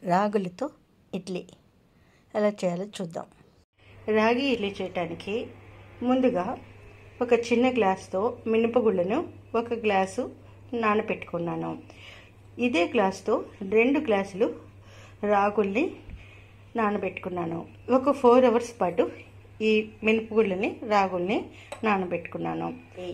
రాగులతో ఇడ్లీ ఎలా చేయాలో చూద్దాం రాగి ఇడ్లీ చేయటానికి ముందుగా ఒక చిన్న గ్లాస్తో మినపగుళ్ళను ఒక గ్లాసు నానబెట్టుకున్నాను ఇదే గ్లాస్తో రెండు గ్లాసులు రాగుల్ని నానబెట్టుకున్నాను ఒక ఫోర్ అవర్స్ పాటు ఈ మినపగుళ్ళని రాగుల్ని నానబెట్టుకున్నాను ఈ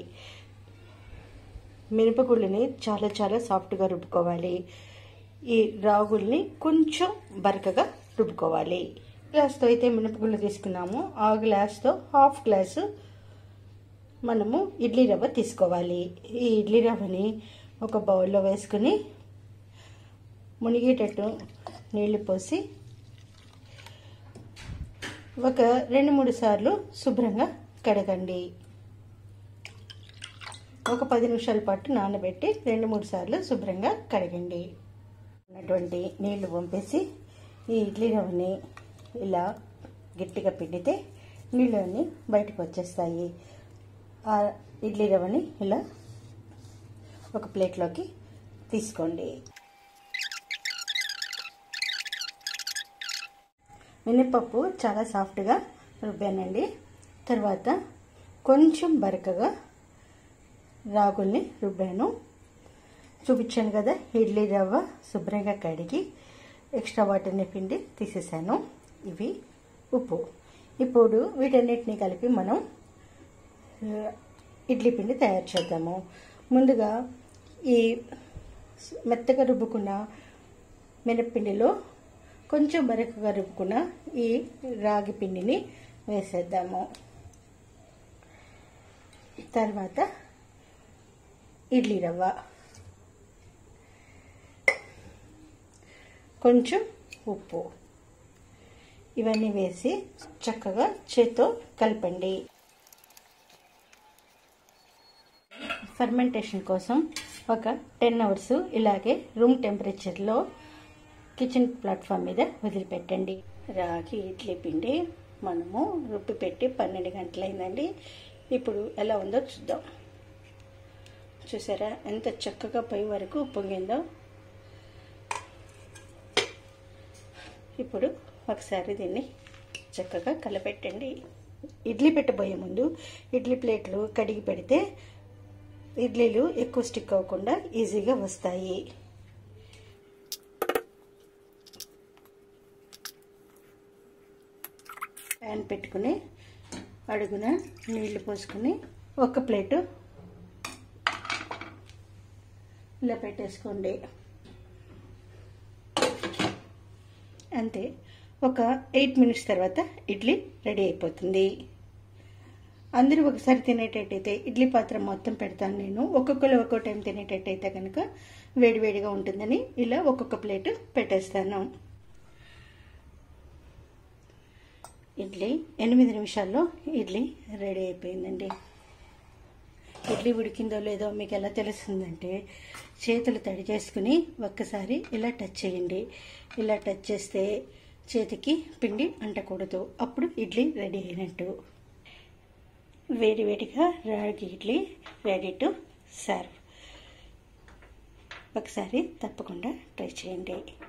మినపగుళ్ళని చాలా చాలా సాఫ్ట్గా రుబ్బుకోవాలి ఈ రాగుల్ని కొంచెం బరకగా రుబ్బుకోవాలి గ్లాస్తో అయితే మినపగుళ్ళు తీసుకున్నాము ఆ గ్లాస్తో హాఫ్ గ్లాసు మనము ఇడ్లీ రవ్వ తీసుకోవాలి ఈ ఇడ్లీ రవ్వని ఒక బౌల్లో వేసుకుని మునిగేటట్టు నీళ్లు పోసి ఒక రెండు మూడు సార్లు శుభ్రంగా కడగండి ఒక పది నిమిషాల పాటు నానబెట్టి రెండు మూడు సార్లు శుభ్రంగా కడగండి ఉన్నటువంటి నీళ్లు పంపేసి ఈ ఇడ్లీ రవ్వని ఇలా గట్టిగా పిండితే నీళ్ళని బయటకు వచ్చేస్తాయి ఆ ఇడ్లీ రవ్వని ఇలా ఒక ప్లేట్లోకి తీసుకోండి మినపప్పు చాలా సాఫ్ట్గా రుబ్బానండి తర్వాత కొంచెం బరకగా రాగుల్ని రుబ్బాను చూపించాను కదా ఇడ్లీ రవ్వ శుభ్రంగా కడిగి ఎక్స్ట్రా వాటర్ని పిండి తీసేసాను ఇవి ఉప్పు ఇప్పుడు వీటన్నిటిని కలిపి మనం ఇడ్లీ పిండి తయారు చేద్దాము ముందుగా ఈ మెత్తగా రుబ్బుకున్న మినప్పిండిలో కొంచెం బరకగా రుబ్బుకున్న ఈ రాగి పిండిని వేసేద్దాము తర్వాత ఇడ్లీ రవ్వ కొంచెం ఉప్పు ఇవన్నీ వేసి చక్కగా చేత్తో కలపండి ఫర్మెంటేషన్ కోసం ఒక టెన్ అవర్స్ ఇలాగే రూమ్ టెంపరేచర్లో కిచెన్ ప్లాట్ఫామ్ మీద వదిలిపెట్టండి రాగి ఇడ్లీ పిండి మనము రుబ్బి పెట్టి పన్నెండు గంటలైందండి ఇప్పుడు ఎలా ఉందో చూద్దాం చూసారా ఎంత చక్కగా పై వరకు పొంగిందో ఇప్పుడు ఒకసారి దీన్ని చక్కగా కలపెట్టండి ఇడ్లీ పెట్టబోయే ముందు ఇడ్లీ ప్లేట్లు కడిగి పెడితే ఇడ్లీలు ఎక్కువ స్టిక్ అవ్వకుండా ఈజీగా వస్తాయి ప్యాన్ పెట్టుకుని అడుగున నీళ్లు పోసుకుని ఒక ప్లేటు ఇలా పెట్టేసుకోండి అంతే ఒక ఎయిట్ మినిట్స్ తర్వాత ఇడ్లీ రెడీ అయిపోతుంది అందరూ ఒకసారి తినేటట్టయితే ఇడ్లీ పాత్ర మొత్తం పెడతాను నేను ఒక్కొక్కరు ఒక్కో టైం తినేటట్టయితే కనుక వేడివేడిగా ఉంటుందని ఇలా ఒక్కొక్క ప్లేటు పెట్టేస్తాను ఇడ్లీ ఎనిమిది నిమిషాల్లో ఇడ్లీ రెడీ అయిపోయిందండి ఇడ్లీ ఉడికిందో లేదో మీకు ఎలా తెలుస్తుందంటే చేతులు తడి చేసుకుని ఒక్కసారి ఇలా టచ్ చేయండి ఇలా టచ్ చేస్తే చేతికి పిండి అంటకూడదు అప్పుడు ఇడ్లీ రెడీ అయినట్టు వేడి వేడిగా రాగి ఇడ్లీ రెడీ టు సర్వ్ ఒకసారి తప్పకుండా ట్రై చేయండి